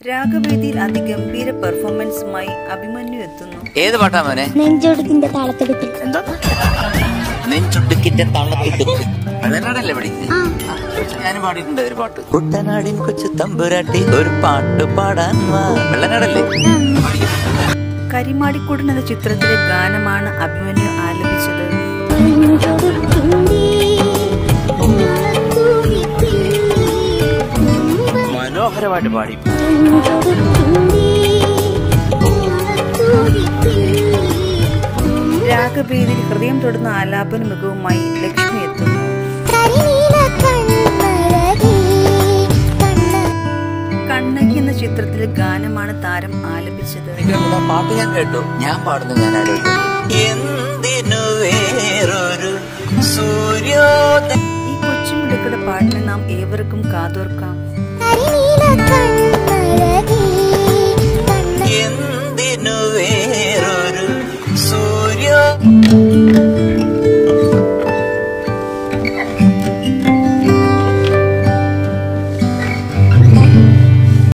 രാഗവേദിയിൽ അതിഗംഭീര പെർഫോമൻസുമായി അഭിമന്യു എത്തുന്നു ഏത് പാട്ടാ മോനെ നെഞ്ചൊടുക്കിന്റെ താളത്തെടുപ്പിൽ നെഞ്ചുടുക്കിന്റെ തള്ളത്തിട്ട് വെള്ളനാടല്ലേ പഠിക്കുന്നത് ഞാൻ പാടിയിട്ടുണ്ട് ഒരു പാട്ട് കുട്ടനാടിൻ കൊച്ചു തമ്പുരാട്ടി ഒരു പാട്ട് പാടാൻ വാ വെള്ളനാടല്ലേ കരിമാടിക്കൂടൻ എന്ന ചിത്രത്തിലെ ഗാനമാണ് അഭിമന്യു ആലപിച്ചത് നെഞ്ചൊടുക്കിന്റെ താളത്തുടിപ്പിൽ മനോഹരമായിട്ട് പാടി നെഞ്ചൊടുക്കിന്റെ താളത്തുടിപ്പിൽ രാഗവേദിയിൽ ഹൃദയം തൊടുന്ന ആലാപന മികവുമായി ലക്ഷ്മി എത്തുന്നു കരിനീല കണ്ണഴകേ കണ്ണ കണ്ണകി എന്ന ചിത്രത്തിലെ ഗാനമാണ് താരം ആലപിച്ചത് ആ പാട്ട് ഞാൻ കേട്ടു ഞാൻ പാടുന്നു ഞാൻ ആലോചിക്കും എന്തിനു വേറൊരു സൂര്യോദയ ഈ കൊച്ചുമിടുക്കളുടെ പാട്ടിന് നാം ഏവർക്കും കാതോർക്കാം കരിനീല കണ്ണഴകേ